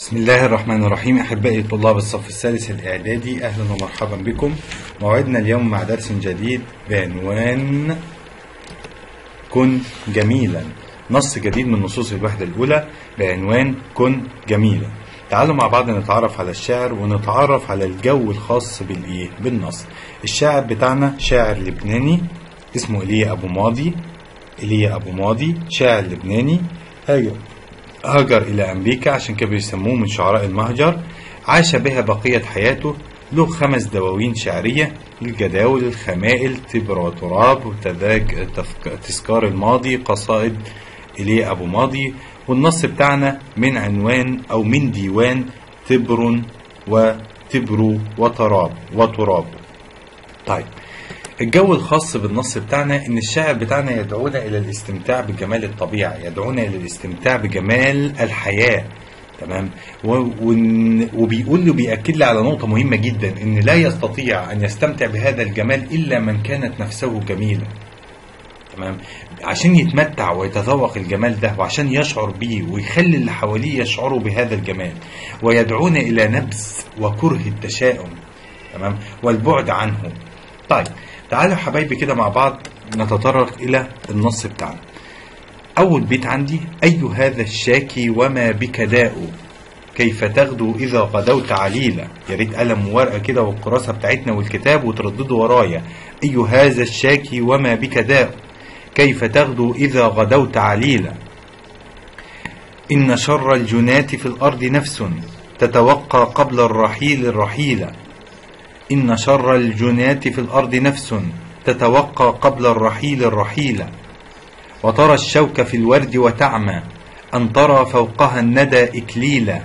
بسم الله الرحمن الرحيم أحبائي طلاب الصف الثالث الإعدادي أهلا ومرحبا بكم موعدنا اليوم مع درس جديد بعنوان كن جميلا نص جديد من نصوص الوحدة الأولى بعنوان كن جميلا تعالوا مع بعض نتعرف على الشعر ونتعرف على الجو الخاص بالإيه بالنص الشاعر بتاعنا شاعر لبناني اسمه إيليا أبو ماضي إيليا أبو ماضي شاعر لبناني هاجر هاجر إلى أمريكا عشان كده بيسموه من شعراء المهجر عاش بها بقية حياته له خمس دواوين شعرية الجداول الخمائل تبر وتراب وتذاك تفك- تذكار الماضي قصائد إليه أبو ماضي والنص بتاعنا من عنوان أو من ديوان تبر وتبر وتراب وتراب طيب الجو الخاص بالنص بتاعنا ان الشاعر بتاعنا يدعونا الى الاستمتاع بجمال الطبيعه يدعونا الى الاستمتاع بجمال الحياه تمام و- ون- وبيقول له بيأكد لي على نقطة مهمة جدا إن لا يستطيع أن يستمتع بهذا الجمال إلا من كانت نفسه جميلة تمام عشان يتمتع ويتذوق الجمال ده وعشان يشعر بيه ويخلي اللي حواليه يشعروا بهذا الجمال ويدعونا إلى نبذ وكره التشاؤم تمام والبعد عنه طيب تعالوا حبايبي كده مع بعض نتطرق إلى النص بتاعنا أول بيت عندي أي هذا الشاكي وما بك داء كيف تغدو إذا غدوت عليلا يا ريت قلم وورقة كده والكراسة بتاعتنا والكتاب وترددوا ورايا أي هذا الشاكي وما بك داء كيف تغدو إذا غدوت عليلا إن شر الجنات في الأرض نفس تتوقى قبل الرحيل الرحيلة إن شر الجنات في الأرض نفس تتوقى قبل الرحيل الرحيلة وترى الشوك في الورد وتعمى أن ترى فوقها الندى إكليلا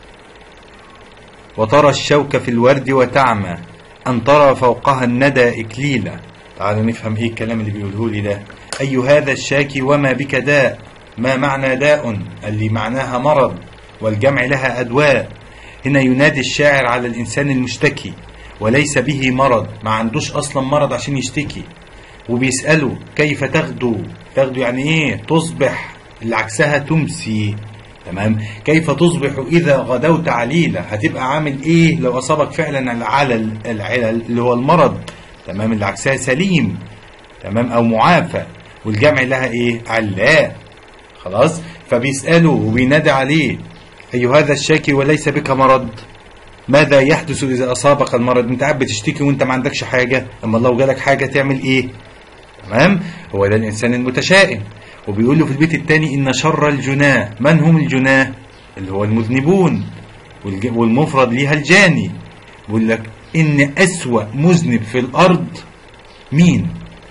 وترى الشوك في الورد وتعمى أن ترى فوقها الندى إكليلا تعالوا نفهم إيه الكلام اللي بيقوله لي ده أي هذا الشاكي وما بك داء ما معنى داء اللي معناها مرض والجمع لها أدواء هنا ينادي الشاعر على الإنسان المشتكي وليس به مرض ما عندوش أصلا مرض عشان يشتكي وبيسأله كيف تغدو تغدو يعني ايه تصبح اللي عكسها تمسي تمام كيف تصبح إذا غدوت عليلة هتبقى عامل ايه لو أصابك فعلا العلل العلل اللي هو المرض تمام اللي عكسها سليم تمام أو معافى والجمع لها ايه علاء خلاص فبيسأله وبينادي عليه أي هذا الشاكي وليس بك مرض ماذا يحدث إذا أصابك المرض أنت قاعد بتشتكي وأنت ما عندكش حاجة أما لو جالك حاجة تعمل إيه تمام هو ده الإنسان المتشائم وبيقول له في البيت الثاني إن شر الجناه من هم الجناه اللي هو المذنبون والج- والمفرد ليها الجاني بيقول لك إن أسوأ مذنب في الأرض مين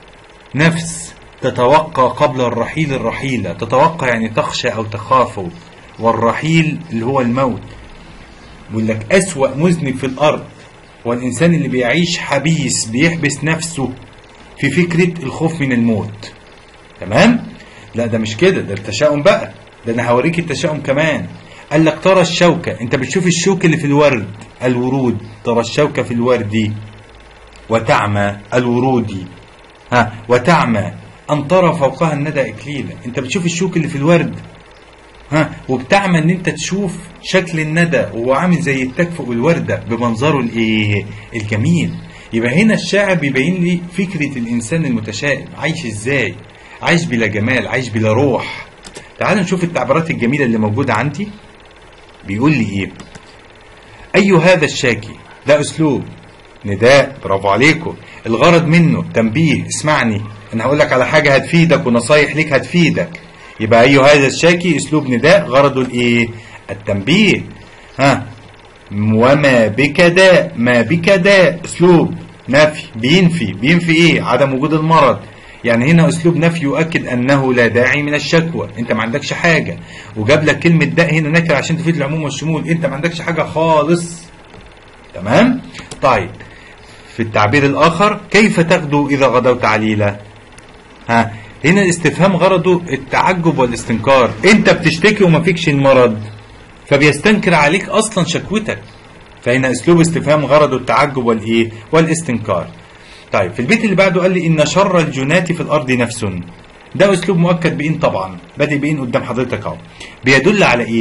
نفس تتوقع قبل الرحيل الرحيلة تتوقع يعني تخشى أو تخاف والرحيل اللي هو الموت بيقول لك أسوأ مذنب في الأرض والإنسان اللي بيعيش حبيس بيحبس نفسه في فكرة الخوف من الموت تمام؟ لا ده مش كده ده التشاؤم بقى ده أنا هوريك التشاؤم كمان قال لك ترى الشوكة أنت بتشوف الشوك اللي في الورد الورود ترى الشوكة في الورد وتعمى الورودي ها وتعمى أن ترى فوقها الندى إكليلا أنت بتشوف الشوك اللي في الورد ها وبتعمل ان انت تشوف شكل الندى وهو عامل زي التاج فوق الورده بمنظره الايه الجميل يبقى هنا الشاعر بيبين لي فكره الانسان المتشائم عايش ازاي عايش بلا جمال عايش بلا روح تعال نشوف التعبيرات الجميله اللي موجوده عندي بيقول لي ايه اي هذا الشاكي ده اسلوب نداء برافو عليكم الغرض منه تنبيه اسمعني انا هقول لك على حاجه هتفيدك ونصايح ليك هتفيدك يبقى اي هذا الشاكي اسلوب نداء غرضه الايه التنبيه ها وما بك داء ما بك داء اسلوب نفي بينفي بينفي ايه عدم وجود المرض يعني هنا اسلوب نفي يؤكد انه لا داعي من الشكوى انت ما عندكش حاجه وجاب لك كلمه داء هنا نكره عشان تفيد العموم والشمول انت ما عندكش حاجه خالص تمام طيب في التعبير الآخر كيف تغدو إذا غدوت عليلة ها هنا الاستفهام غرضه التعجب والاستنكار انت بتشتكي وما فيكش المرض فبيستنكر عليك اصلا شكوتك فهنا اسلوب استفهام غرضه التعجب والايه والاستنكار طيب في البيت اللي بعده قال لي ان شر الجنات في الارض نفس ده اسلوب مؤكد بان طبعا بادئ بان قدام حضرتك اهو بيدل على ايه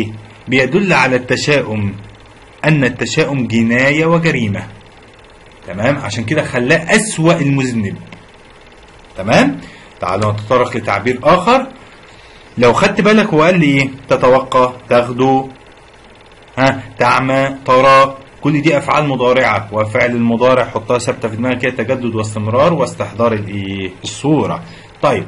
بيدل على التشاؤم أن التشاؤم جناية وجريمة تمام عشان كده خلاه أسوأ المذنب تمام تعالوا نتطرق لتعبير آخر لو خدت بالك هو قال لي ايه تتوقع تاخده ها تعمى ترى كل دي افعال مضارعه وفعل المضارع حطها ثابته في دماغك كده تجدد واستمرار واستحضار الايه الصوره طيب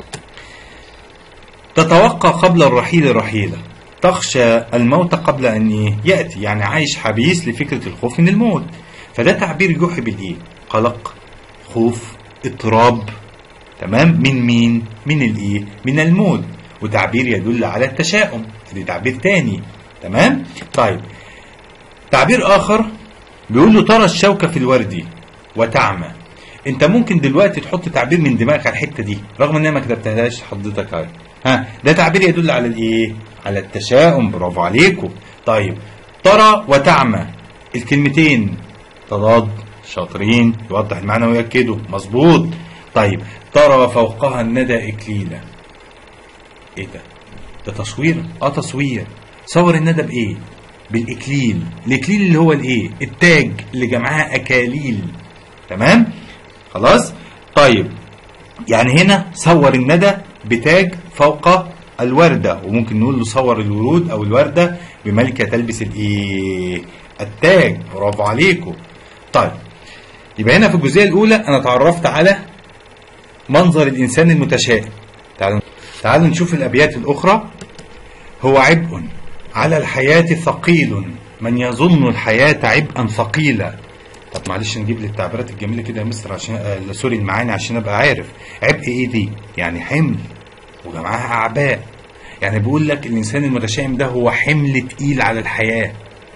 تتوقع قبل الرحيل رحيله تخشى الموت قبل ان إيه؟ ياتي يعني عايش حبيس لفكره الخوف من الموت فده تعبير يوحي بالايه قلق خوف اضطراب تمام من مين من الايه من الموت وتعبير يدل على التشاؤم دي تعبير تاني تمام طيب تعبير اخر بيقول له ترى الشوكة في الورد وتعمى انت ممكن دلوقتي تحط تعبير من دماغك على الحته دي رغم ان انا ما كتبتهاش حضرتك اهي ها ده تعبير يدل على الايه على التشاؤم برافو عليكم طيب ترى وتعمى الكلمتين تضاد شاطرين يوضح المعنى ويأكده مظبوط طيب ترى فوقها الندى إكليلا ايه ده ده تصوير اه تصوير صور الندى بايه بالاكليل الاكليل اللي هو الايه التاج اللي جمعها اكاليل تمام خلاص طيب يعني هنا صور الندى بتاج فوق الوردة وممكن نقول له صور الورود او الوردة بملكة تلبس الايه التاج برافو عليكم طيب يبقى هنا في الجزئية الاولى انا تعرفت على منظر الانسان المتشائم تعالوا تعالوا نشوف الأبيات الأخرى هو عبء على الحياة ثقيل من يظن الحياة عبئا ثقيلا طب معلش نجيب لي التعبيرات الجميلة كده يا مستر عشان آه سوري المعاني عشان ابقى عارف عبء ايه دي؟ يعني حمل وجمعها أعباء يعني بيقول لك الإنسان المتشائم ده هو حمل تقيل على الحياة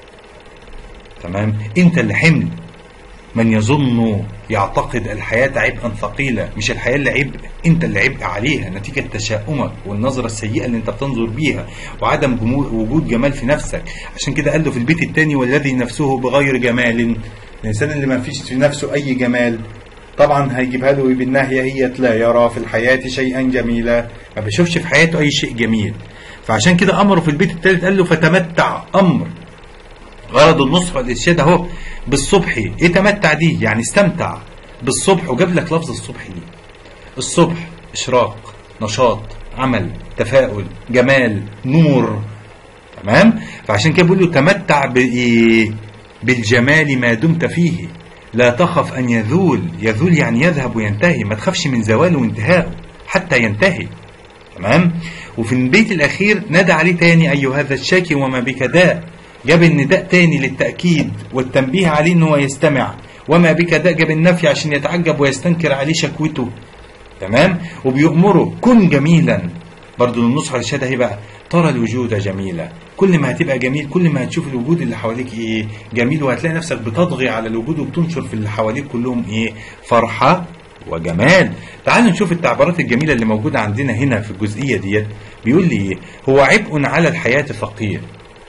تمام؟ أنت اللي حمل من يظن يعتقد الحياة عبئا ثقيلة مش الحياة اللي عبء انت اللي عبء عليها نتيجة تشاؤمك والنظرة السيئة اللي انت بتنظر بيها وعدم وجود جمال في نفسك عشان كده قال له في البيت الثاني والذي نفسه بغير جمال الانسان اللي ما فيش في نفسه اي جمال طبعا هيجيبها له بالنهي هي لا يرى في الحياة شيئا جميلا ما بيشوفش في حياته اي شيء جميل فعشان كده امره في البيت الثالث قال له فتمتع امر غرض النصح والإرشاد أهو بالصبح إيه تمتع دي يعني استمتع بالصبح وجاب لك لفظ الصبح دي الصبح إشراق نشاط عمل تفاؤل جمال نور تمام فعشان كده بيقول له تمتع بإيه بالجمال ما دمت فيه لا تخف أن يذول يذول يعني يذهب وينتهي ما تخافش من زواله وانتهائه حتى ينتهي تمام وفي البيت الأخير نادى عليه تاني أي هذا الشاكي وما بك داء جاب النداء تاني للتأكيد والتنبيه عليه ان هو يستمع وما بك داء جاب النفي عشان يتعجب ويستنكر عليه شكوته تمام وبيأمره كن جميلا برضه النصح الرشاد اهي بقى ترى الوجود جميلة كل ما هتبقى جميل كل ما هتشوف الوجود اللي حواليك ايه جميل وهتلاقي نفسك بتطغي على الوجود وبتنشر في اللي حواليك كلهم ايه فرحة وجمال تعالوا نشوف التعبيرات الجميلة اللي موجودة عندنا هنا في الجزئية ديت بيقول لي ايه هو عبء على الحياة ثقيل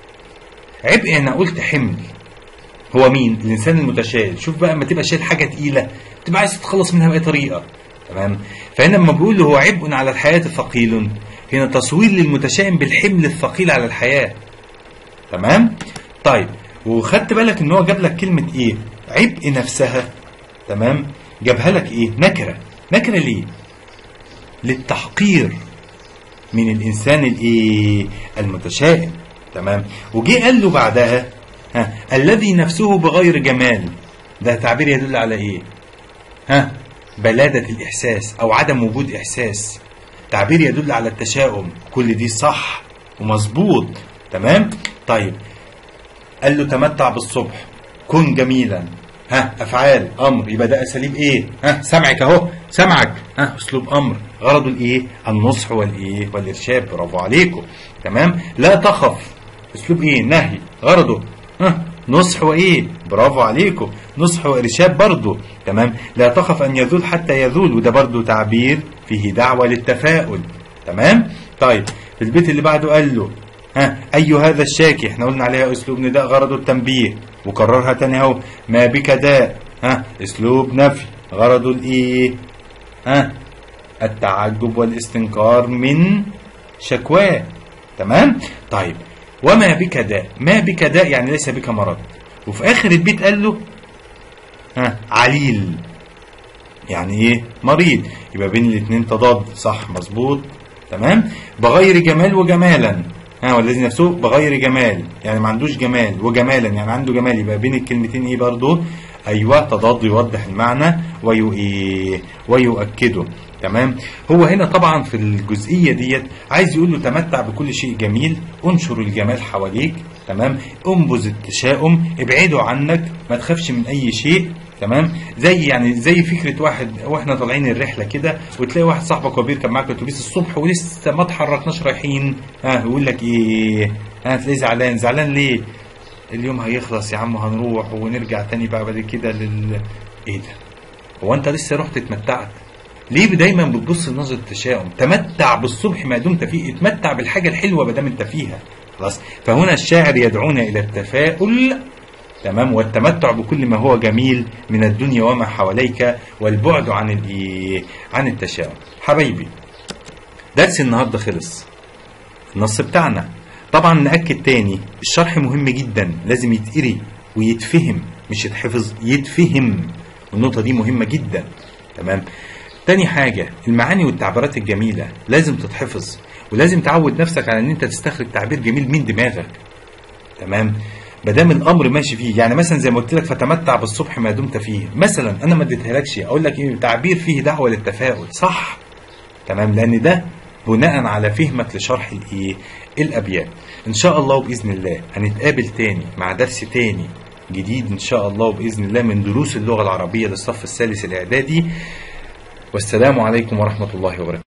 عبء انا قلت حمل هو مين الانسان المتشائم شوف بقى اما تبقى شايل حاجه تقيله تبقى عايز تتخلص منها باي طريقه تمام فهنا لما بيقول له هو عبء على الحياه ثقيل هنا تصوير للمتشائم بالحمل الثقيل على الحياه تمام طيب وخدت بالك ان هو جاب لك كلمه ايه عبء نفسها تمام جابها لك ايه نكره نكره ليه للتحقير من الانسان الايه المتشائم تمام وجي قال له بعدها ها الذي نفسه بغير جمال ده تعبير يدل على ايه ها بلادة الإحساس أو عدم وجود إحساس تعبير يدل على التشاؤم كل دي صح ومظبوط تمام طيب قال له تمتع بالصبح كن جميلا ها افعال امر يبقى ده اساليب ايه ها سمعك اهو سمعك ها اسلوب امر غرضه الايه النصح والايه والارشاد برافو عليكم تمام لا تخف اسلوب ايه نهي غرضه ها نصح وايه برافو عليكم نصح وارشاد برضه تمام لا تخف ان يذول حتى يذول وده برضه تعبير فيه دعوه للتفاؤل تمام طيب في البيت اللي بعده قال له ها أي هذا الشاكي احنا قلنا عليها أسلوب نداء غرضه التنبيه وكررها تاني اهو ما بك داء ها أسلوب نفي غرضه الإيه ها التعجب والاستنكار من شكواه تمام طيب وما بك داء ما بك داء يعني ليس بك مرض وفي اخر البيت قال له ها عليل يعني ايه مريض يبقى بين الاثنين تضاد صح مظبوط تمام بغير جمال وجمالا ها والذي نفسه بغير جمال يعني ما عندوش جمال وجمالا يعني عنده جمال يبقى بين الكلمتين ايه برضه ايوه تضاد يوضح المعنى ويو ايه ويؤكده تمام هو هنا طبعا في الجزئيه ديت عايز يقول له تمتع بكل شيء جميل انشر الجمال حواليك تمام انبذ التشاؤم ابعده عنك ما تخافش من اي شيء تمام زي يعني زي فكره واحد واحنا طالعين الرحله كده وتلاقي واحد صاحبك وهو بيركب معاك الاتوبيس الصبح ولسه ما اتحركناش رايحين ها يقول لك ايه ها تلاقيه زعلان زعلان ليه اليوم هيخلص يا عم هنروح ونرجع تاني بقى بعد كده لل ايه ده هو انت لسه رحت اتمتعت ليه دايما بتبص لنظرة التشاؤم تمتع بالصبح ما دمت فيه اتمتع بالحاجة الحلوة ما دام انت فيها خلاص فهنا الشاعر يدعونا الى التفاؤل تمام والتمتع بكل ما هو جميل من الدنيا وما حواليك والبعد عن الايه عن التشاؤم حبايبي درس النهارده خلص النص بتاعنا طبعا نأكد تاني الشرح مهم جدا لازم يتقري ويتفهم مش يتحفظ يتفهم والنقطة دي مهمة جدا تمام تاني حاجة المعاني والتعبيرات الجميلة لازم تتحفظ ولازم تعود نفسك على ان انت تستخرج تعبير جميل من دماغك تمام مادام الامر ماشي فيه يعني مثلا زي ما قلت لك فتمتع بالصبح ما دمت فيه مثلا انا ما اديتهالكش اقول لك ايه تعبير فيه دعوه للتفاؤل صح تمام لان ده بناء على فهمك لشرح الايه الابيات ان شاء الله باذن الله هنتقابل تاني مع درس تاني جديد ان شاء الله باذن الله من دروس اللغه العربيه للصف الثالث الاعدادي والسلام عليكم ورحمه الله وبركاته